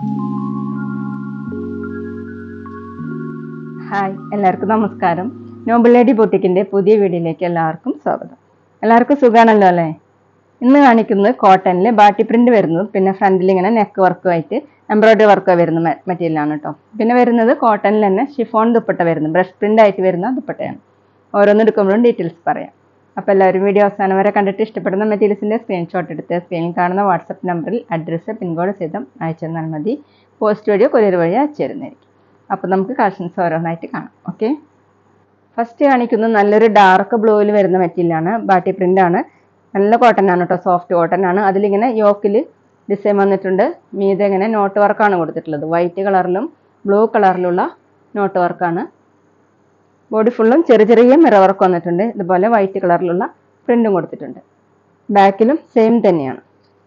hi എല്ലാവർക്കും നമസ്കാരം Noble lady ബൊട്ടിക്കിൻ്റെ പുതിയ വീഡിയോയിലേക്ക് എല്ലാവർക്കും സ്വാഗതം എല്ലാവർക്കും സുഖമാണല്ലോ അല്ലേ ഇന്ന് കാണിക്കുന്നത് കോട്ടണിൽ ബാട്ടി പ്രിന്റ് വരുന്നതും പിന്നെ ഫ്രണ്ടിൽ ഇങ്ങനെ നെക്ക് വർക്കുമായിട്ട് എംബ്രോയിഡറി വർക്ക് വരുന്ന മെറ്റീരിയലാണ് കേട്ടോ പിന്നെ വരുന്നത് കോട്ടണിൽ തന്നെ ഷിഫോൺ ദുപ്പട്ട വരുന്നു ബ്രഷ് പ്രിന്റ് ആയിട്ട് വരുന്ന ദുപ്പട്ടയാണ് ഓരോന്ന് എടുക്കുമ്പോഴും ഡീറ്റെയിൽസ് പറയാം അപ്പോൾ എല്ലാവരും വീഡിയോ അവസാനം വരെ കണ്ടിട്ട് ഇഷ്ടപ്പെടുന്ന മെറ്റീരിയൽസിൻ്റെ സ്ക്രീൻഷോട്ട് എടുത്ത് സ്ക്രീനിൽ കാണുന്ന വാട്സപ്പ് നമ്പറിൽ അഡ്രസ്സ് പിൻകോഡ് സഹിതം അയച്ചു തന്നാൽ മതി പോസ്റ്റ് വഴിയോ കൊറിയർ വഴിയോ അയച്ചു തരുന്നതായിരിക്കും അപ്പോൾ നമുക്ക് കളക്ഷൻസ് ഓരോന്നായിട്ട് കാണാം ഓക്കെ ഫസ്റ്റ് കാണിക്കുന്നത് നല്ലൊരു ഡാർക്ക് ബ്ലൂവിൽ വരുന്ന മെറ്റീരിയലാണ് ബാട്ടി പ്രിൻ്റ് ആണ് നല്ല കോട്ടൺ ആണ് കേട്ടോ സോഫ്റ്റ് കോട്ടൺ ആണ് അതിലിങ്ങനെ യോക്കിൽ ഡിസൈൻ വന്നിട്ടുണ്ട് മീതെ ഇങ്ങനെ നോട്ട് വർക്കാണ് കൊടുത്തിട്ടുള്ളത് വൈറ്റ് കളറിലും ബ്ലൂ കളറിലുള്ള നോട്ട് വർക്കാണ് ബോഡി ഫുള്ളും ചെറിയ ചെറിയ മിറ വർക്ക് വന്നിട്ടുണ്ട് ഇതുപോലെ വൈറ്റ് കളറിലുള്ള പ്രിന്റും കൊടുത്തിട്ടുണ്ട് ബാക്കിലും സെയിം തന്നെയാണ്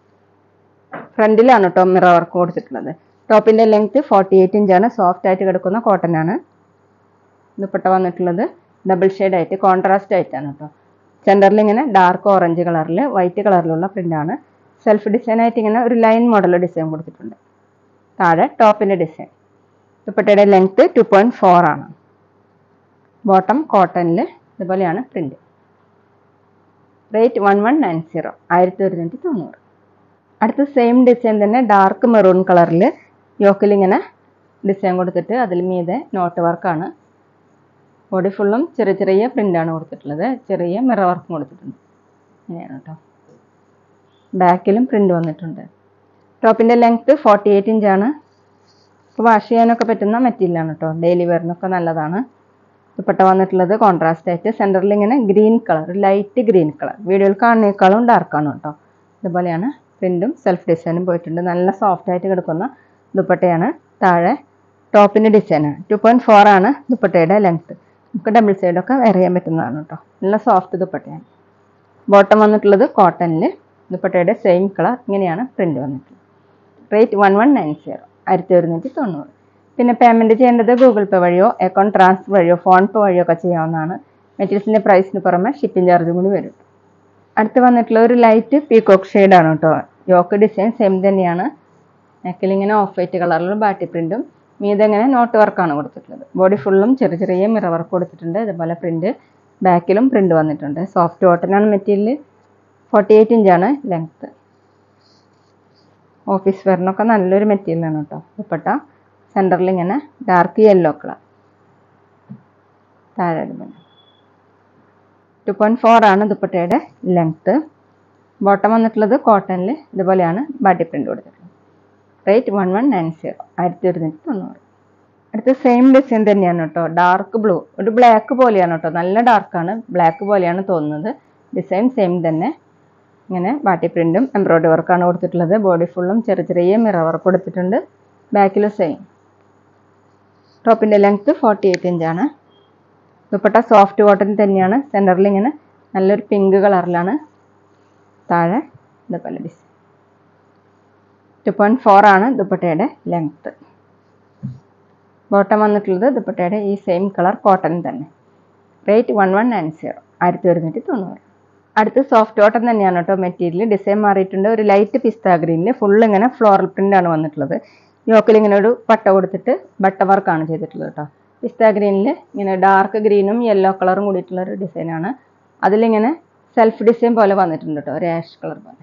ഫ്രണ്ടിലാണ് കേട്ടോ മിറ വർക്ക് കൊടുത്തിട്ടുള്ളത് ടോപ്പിൻ്റെ ലെങ്ത് ഫോർട്ടി എയ്റ്റ് ഇഞ്ചാണ് സോഫ്റ്റ് ആയിട്ട് കിടക്കുന്ന കോട്ടൺ ആണ് ദുപ്പട്ട വന്നിട്ടുള്ളത് ഡബിൾ ഷെയ്ഡ് ആയിട്ട് കോൺട്രാസ്റ്റ് ആയിട്ടാണ് കേട്ടോ സെൻറ്ററിൽ ഇങ്ങനെ ഡാർക്ക് ഓറഞ്ച് കളറിൽ വൈറ്റ് കളറിലുള്ള പ്രിൻ്റാണ് സെൽഫ് ഡിസൈൻ ആയിട്ട് ഇങ്ങനെ ഒരു ലൈൻ മോഡൽ ഡിസൈൻ കൊടുത്തിട്ടുണ്ട് താഴെ ടോപ്പിൻ്റെ ഡിസൈൻ ദുപ്പട്ടയുടെ ലെങ്ത് ടു പോയിൻറ്റ് ഫോർ ആണ് ബോട്ടം കോട്ടണിൽ ഇതുപോലെയാണ് print rate one one nine zero ആയിരത്തി ഒരുന്നൂറ്റി തൊണ്ണൂറ് അടുത്ത സെയിം ഡിസൈൻ തന്നെ ഡാർക്ക് മെറൂൺ കളറിൽ യോക്കിൽ ഇങ്ങനെ ഡിസൈൻ കൊടുത്തിട്ട് അതിൽ മീതെ നോട്ട് വർക്കാണ് ബോഡി ഫുള്ളും ചെറിയ ചെറിയ പ്രിൻ്റാണ് കൊടുത്തിട്ടുള്ളത് ചെറിയ മിറ വർക്കും കൊടുത്തിട്ടുണ്ട് ഇങ്ങനെയാണ് കേട്ടോ ബാക്കിലും പ്രിൻ്റ് വന്നിട്ടുണ്ട് ടോപ്പിൻ്റെ ലെങ്ത്ത് ഫോർട്ടി എയ്റ്റ് ഇഞ്ചാണ് ഇപ്പോൾ വാഷ് ചെയ്യാനൊക്കെ പറ്റുന്ന മെറ്റീരിയലാണ് കേട്ടോ ഡെയിലി വെയറിനൊക്കെ നല്ലതാണ് ദുപ്പട്ട വന്നിട്ടുള്ളത് കോൺട്രാസ്റ്റ് ആയിട്ട് സെൻറ്ററിൽ ഇങ്ങനെ green colour light green colour വീഡിയോയിൽ കാണുന്നേക്കാളും ഡാർക്കാണ് കേട്ടോ ഇതുപോലെയാണ് പ്രിൻറ്റും സെൽഫ് ഡിസൈനും പോയിട്ടുണ്ട് നല്ല സോഫ്റ്റ് ആയിട്ട് കിടക്കുന്ന ദുപ്പട്ടയാണ് താഴെ ടോപ്പിൻ്റെ ഡിസൈനാണ് ടു പോയിൻറ്റ് ഫോർ ആണ് ദുപ്പട്ടയുടെ ലെങ്ത്ത് നമുക്ക് ഡബിൾ സൈഡൊക്കെ വെയർ ചെയ്യാൻ പറ്റുന്നതാണ് കേട്ടോ നല്ല സോഫ്റ്റ് ദുപ്പട്ടയാണ് ബോട്ടം വന്നിട്ടുള്ളത് കോട്ടണിൽ ദുപ്പട്ടയുടെ സെയിം കളർ ഇങ്ങനെയാണ് പ്രിൻ്റ് വന്നിട്ടുള്ളത് rate one one nine zero ആയിരത്തി ഒരുന്നൂറ്റി തൊണ്ണൂറ് പിന്നെ പേയ്മെൻറ്റ് ചെയ്യേണ്ടത് ഗൂഗിൾ പേ വഴിയോ അക്കൗണ്ട് ട്രാൻസ്ഫർ വഴിയോ ഫോൺ പേ വഴിയോ ഒക്കെ ചെയ്യാവുന്നതാണ് മെറ്റീരിയൽസിൻ്റെ പ്രൈസിന് പുറമെ ഷിപ്പിംഗ് ചാർജും കൂടി വരും അടുത്ത് വന്നിട്ടുള്ള ഒരു ലൈറ്റ് പീകോക്ക് ഷെയ്ഡാണ് കേട്ടോ യോക്ക് ഡിസൈൻ സെയിം തന്നെയാണ് നെക്കിൽ ഇങ്ങനെ ഓഫ് വൈറ്റ് കളറിലുള്ള ബാറ്റി പ്രിൻറ്റും മീതിങ്ങനെ നോട്ട് വർക്കാണ് കൊടുത്തിട്ടുള്ളത് ബോഡി ഫുള്ളും ചെറിയ ചെറിയ മിറ വർക്ക് കൊടുത്തിട്ടുണ്ട് ഇതുപോലെ പ്രിൻറ്റ് ബാക്കിലും പ്രിൻറ്റ് വന്നിട്ടുണ്ട് സോഫ്റ്റ് കോട്ടനാണ് മെറ്റീരിയൽ ഫോർട്ടി എയ്റ്റ് ഇഞ്ചാണ് ലെങ്ത്ത് ഓഫീസ് വെയറിനൊക്കെ നല്ലൊരു മെറ്റീരിയലാണ് കേട്ടോ ദുപ്പട്ട സെൻറ്ററിൽ ഇങ്ങനെ ഡാർക്ക് യെല്ലോ കളർ താഴെ ടു പോയിൻറ്റ് ഫോർ ആണ് ദുപ്പട്ടയുടെ ലെങ്ത്ത് ബോട്ടം വന്നിട്ടുള്ളത് കോട്ടണിൽ ഇതുപോലെയാണ് ബാഡി പ്രിൻ്റ് കൊടുത്തിട്ടുള്ളത് rate one one nine zero ആയിരത്തി ഒരുന്നൂറ്റി തൊണ്ണൂറ് അടുത്ത സെയിം ഡിസൈൻ തന്നെയാണ് കേട്ടോ ഡാർക്ക് ബ്ലൂ ഒരു ബ്ലാക്ക് പോലെയാണ് കേട്ടോ നല്ല ഡാർക്കാണ് ബ്ലാക്ക് പോലെയാണ് തോന്നുന്നത് ഡിസൈൻ സെയിം തന്നെ ഇങ്ങനെ ബാട്ടി പ്രിൻറ്റും എംബ്രോയ്ഡറി വർക്കാണ് കൊടുത്തിട്ടുള്ളത് ബോഡി ഫുള്ളും ചെറിയ ചെറിയ മിറ വർക്ക് കൊടുത്തിട്ടുണ്ട് ബാക്കിലും സെയിം ടോപ്പിൻ്റെ ലെങ്ത്ത് ഫോർട്ടി എയ്റ്റ് ഇഞ്ചാണ് ദുപ്പട്ട സോഫ്റ്റ് കോട്ടൺ തന്നെയാണ് സെൻറ്ററിൽ ഇങ്ങനെ നല്ലൊരു പിങ്ക് കളറിലാണ് താഴെ ഇതുപോലെ ഡിസൈൻ ടു പോയിൻറ്റ് ഫോർ ആണ് ദുപ്പട്ടയുടെ ലെങ്ത്ത് ബോട്ടം വന്നിട്ടുള്ളത് ദുപ്പട്ടയുടെ ഈ സെയിം കളർ കോട്ടൺ തന്നെ rate one one nine zero ആയിരത്തി ഒരുന്നൂറ്റി തൊണ്ണൂറ് അടുത്ത് സോഫ്റ്റ് കോട്ടൺ തന്നെയാണ് കേട്ടോ മെറ്റീരിയൽ ഡിസൈൻ മാറിയിട്ടുണ്ട് ഒരു ലൈറ്റ് പിസ്ത ഗ്രീനിൽ ഫുൾ ഇങ്ങനെ ഫ്ലോറൽ പ്രിൻ്റ് ആണ് വന്നിട്ടുള്ളത് യോക്കിൽ ഇങ്ങനെ ഒരു പട്ട കൊടുത്തിട്ട് ബട്ട വർക്കാണ് ചെയ്തിട്ടുള്ളത് കേട്ടോ പിസ്ത ഗ്രീനിൽ ഇങ്ങനെ ഡാർക്ക് ഗ്രീനും യെല്ലോ കളറും കൂടിയിട്ടുള്ള ഒരു ഡിസൈനാണ് അതിലിങ്ങനെ സെൽഫ് ഡിസൈൻ പോലെ വന്നിട്ടുണ്ട് കേട്ടോ ഒരു ആഷ് കളർ പോലെ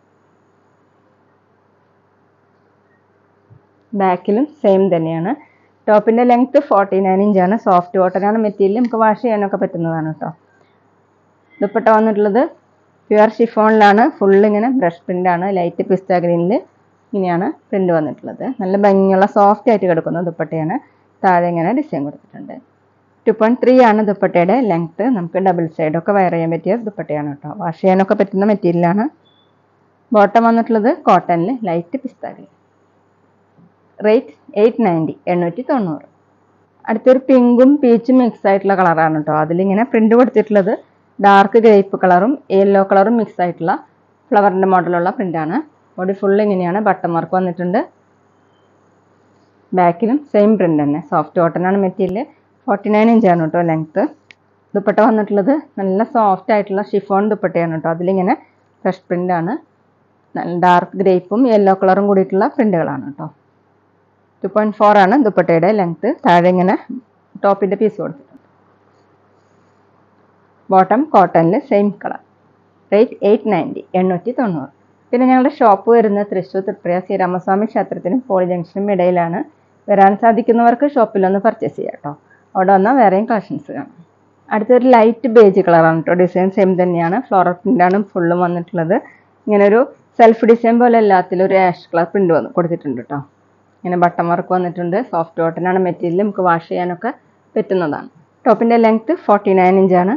ബാക്കിലും സെയിം തന്നെയാണ് ടോപ്പിൻ്റെ ലെങ്ത്ത് ഫോർട്ടി നയൻ ഇഞ്ചാണ് സോഫ്റ്റ് കോട്ടനാണ് മെറ്റീരിയൽ നമുക്ക് വാഷ് ചെയ്യാനൊക്കെ പറ്റുന്നതാണ് കേട്ടോ ദുപ്പട്ട വന്നിട്ടുള്ളത് പ്യുവർ ഷിഫോണിലാണ് ഫുൾ ഇങ്ങനെ ബ്രഷ് പ്രിൻ്റാണ് ലൈറ്റ് പിസ്ത ഗ്രീനിൽ ഇങ്ങനെയാണ് പ്രിൻ്റ് വന്നിട്ടുള്ളത് നല്ല ഭംഗിയുള്ള സോഫ്റ്റ് ആയിട്ട് കിടക്കുന്ന ദുപ്പട്ടയാണ് താഴെ ഇങ്ങനെ ഡിസൈൻ കൊടുത്തിട്ടുണ്ട് ടു പോയിൻറ്റ് ത്രീ ആണ് ദുപ്പട്ടയുടെ ലെങ്ത്ത് നമുക്ക് ഡബിൾ സൈഡൊക്കെ വെയർ ചെയ്യാൻ പറ്റിയ ദുപ്പട്ടയാണ് കേട്ടോ വാഷ് ചെയ്യാനൊക്കെ പറ്റുന്ന മെറ്റീരിയലാണ് ബോട്ടം വന്നിട്ടുള്ളത് കോട്ടണിൽ ലൈറ്റ് പിസ്ത ഗ്രീൻ റേറ്റ് എയ്റ്റ് നയൻറ്റി എണ്ണൂറ്റി തൊണ്ണൂറ് അടുത്തൊരു പിങ്കും പീച്ചും മിക്സ് ആയിട്ടുള്ള കളറാണ് കേട്ടോ അതിലിങ്ങനെ പ്രിൻ്റ് കൊടുത്തിട്ടുള്ളത് ഡാർക്ക് ഗ്രേപ്പ് കളറും യെല്ലോ കളറും മിക്സ് ആയിട്ടുള്ള ഫ്ലവറിൻ്റെ മോഡലുള്ള പ്രിൻ്റാണ് ബോഡി ഫുൾ ഇങ്ങനെയാണ് ബട്ടൺ മാർക്ക് വന്നിട്ടുണ്ട് ബാക്കിലും സെയിം പ്രിൻ്റ് തന്നെ സോഫ്റ്റ് കോട്ടനാണ് മെറ്റീരിയൽ ഫോർട്ടി നയൻ ഇഞ്ചാണ് കേട്ടോ ലെങ്ത്ത് ദുപ്പട്ട വന്നിട്ടുള്ളത് നല്ല സോഫ്റ്റ് ആയിട്ടുള്ള ഷിഫോൺ ദുപ്പട്ടയാണ് കേട്ടോ അതിലിങ്ങനെ ഫ്രഷ് പ്രിൻ്റാണ് നല്ല ഡാർക്ക് ഗ്രേപ്പും യെല്ലോ കളറും കൂടിയിട്ടുള്ള പ്രിൻ്റുകളാണ് കേട്ടോ ടു പോയിൻറ്റ് ഫോർ ആണ് ദുപ്പട്ടയുടെ ലെങ്ത്ത് താഴെ ഇങ്ങനെ ടോപ്പിൻ്റെ പീസ് കൊടുത്തിട്ടുണ്ട് ബോട്ടം കോട്ടണിൽ same colour rate eight ninety എണ്ണൂറ്റി തൊണ്ണൂറ് പിന്നെ ഞങ്ങളുടെ ഷോപ്പ് വരുന്നത് തൃശ്ശൂർ തൃപ്രിയ ശ്രീരാമസ്വാമി ക്ഷേത്രത്തിനും പോളി ജംഗ്ഷനും ഇടയിലാണ് വരാൻ സാധിക്കുന്നവർക്ക് ഷോപ്പിലൊന്ന് പർച്ചേസ് ചെയ്യാം കേട്ടോ അവിടെ വന്നാൽ വേറെയും കളക്ഷൻസ് കാണാം അടുത്തൊരു ലൈറ്റ് ബേജ് കളറാണ് കേട്ടോ ഡിസൈൻ സെയിം തന്നെയാണ് ഫ്ലോറൽ പ്രിൻ്റാണ് ഫുള്ളും വന്നിട്ടുള്ളത് ഇങ്ങനെ ഒരു സെൽഫ് ഡിസൈൻ പോലെ എല്ലാത്തിലും ഒരു ആഷ് കളർ പ്രിൻ്റ് വന്ന് കൊടുത്തിട്ടുണ്ട് കേട്ടോ ഇങ്ങനെ ബട്ടൺ വർക്ക് വന്നിട്ടുണ്ട് സോഫ്റ്റ് കോട്ടനാണ് മെറ്റീരിയൽ നമുക്ക് വാഷ് ചെയ്യാനൊക്കെ പറ്റുന്നതാണ് ടോപ്പിൻ്റെ ലെങ്ത്ത് ഫോർട്ടി നയൻ ഇഞ്ചാണ്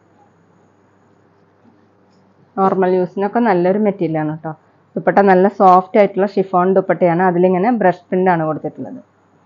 നോർമൽ യൂസിനൊക്കെ നല്ലൊരു മെറ്റീരിയലാണ് കേട്ടോ ദുപ്പട്ട നല്ല സോഫ്റ്റ് ആയിട്ടുള്ള ഷിഫോൺ ദുപ്പട്ടയാണ് അതിലിങ്ങനെ ബ്രഷ് പ്രിൻ്റ് ആണ് കൊടുത്തിട്ടുള്ളത്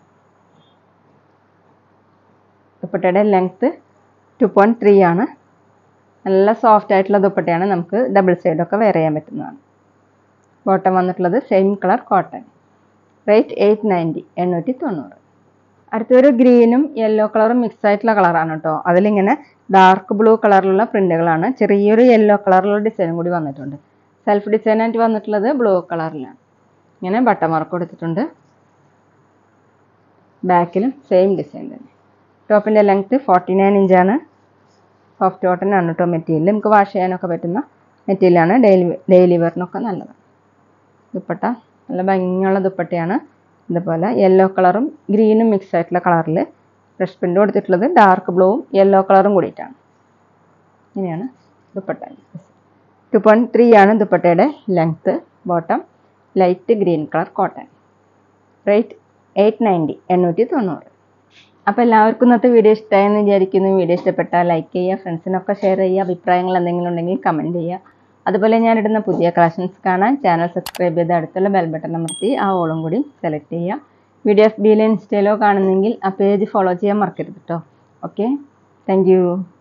ദുപ്പട്ടയുടെ ലെങ്ത്ത് ടു പോയിൻറ്റ് ത്രീ ആണ് നല്ല സോഫ്റ്റ് ആയിട്ടുള്ള ദുപ്പട്ടയാണ് നമുക്ക് ഡബിൾ സൈഡൊക്കെ വെയർ ചെയ്യാൻ പറ്റുന്നതാണ് ബോട്ടം വന്നിട്ടുള്ളത് same colour cotton rate eight ninety എണ്ണൂറ്റി തൊണ്ണൂറ് അടുത്തൊരു ഗ്രീനും യെല്ലോ കളറും മിക്സ് ആയിട്ടുള്ള കളറാണ് കേട്ടോ അതിലിങ്ങനെ ഡാർക്ക് ബ്ലൂ കളറിലുള്ള പ്രിൻ്റുകളാണ് ചെറിയൊരു യെല്ലോ കളറിലുള്ള ഡിസൈനും കൂടി വന്നിട്ടുണ്ട് സെൽഫ് ഡിസൈനായിട്ട് വന്നിട്ടുള്ളത് ബ്ലൂ കളറിലാണ് ഇങ്ങനെ ബട്ടൺ വർക്ക് കൊടുത്തിട്ടുണ്ട് ബാക്കിലും സെയിം ഡിസൈൻ തന്നെ ടോപ്പിൻ്റെ ലെങ്ത്ത് ഫോർട്ടി നയൻ ഇഞ്ചാണ് സോഫ്റ്റ് കോട്ടൺ ആണ് കേട്ടോ മെറ്റീരിയൽ നമുക്ക് വാഷ് ചെയ്യാനൊക്കെ പറ്റുന്ന മെറ്റീരിയലാണ് ഡെയിലി ഡെയിലി വെയറിനൊക്കെ നല്ലതാണ് ദുപ്പട്ട നല്ല ഭംഗിയുള്ള ദുപ്പട്ടയാണ് ഇതുപോലെ യെല്ലോ കളറും ഗ്രീനും മിക്സ് ആയിട്ടുള്ള കളറിൽ ബ്രഷ് പ്രിൻ്റ് കൊടുത്തിട്ടുള്ളത് ഡാർക്ക് ബ്ലൂവും യെല്ലോ കളറും കൂടിയിട്ടാണ് ഇങ്ങനെയാണ് ദുപ്പട്ട ടു പോയിൻറ്റ് ത്രീ ആണ് ദുപ്പട്ടയുടെ length bottom light green colour cotton rate eight ninety എണ്ണൂറ്റി തൊണ്ണൂറ് അപ്പോൾ എല്ലാവർക്കും ഇന്നത്തെ വീഡിയോ ഇഷ്ടമായെന്ന് വിചാരിക്കുന്നു വീഡിയോ ഇഷ്ടപ്പെട്ടാൽ ലൈക്ക് ചെയ്യുക ഫ്രണ്ട്സിനൊക്കെ ഷെയർ ചെയ്യുക അഭിപ്രായങ്ങൾ എന്തെങ്കിലും ഉണ്ടെങ്കിൽ കമൻറ്റ് ചെയ്യുക അതുപോലെ ഞാനിടുന്ന പുതിയ കളക്ഷൻസ് കാണാൻ ചാനൽ സബ്സ്ക്രൈബ് ചെയ്ത് അടുത്തുള്ള ബെൽ ബട്ടൺ അമർത്തി ആ ഓളും കൂടി സെലക്ട് ചെയ്യുക വീഡിയോസ് ബിയിലോ ഇൻസ്റ്റയിലോ കാണുന്നെങ്കിൽ ആ പേജ് ഫോളോ ചെയ്യാൻ മറക്കരുത് കേട്ടോ ഓക്കെ താങ്ക്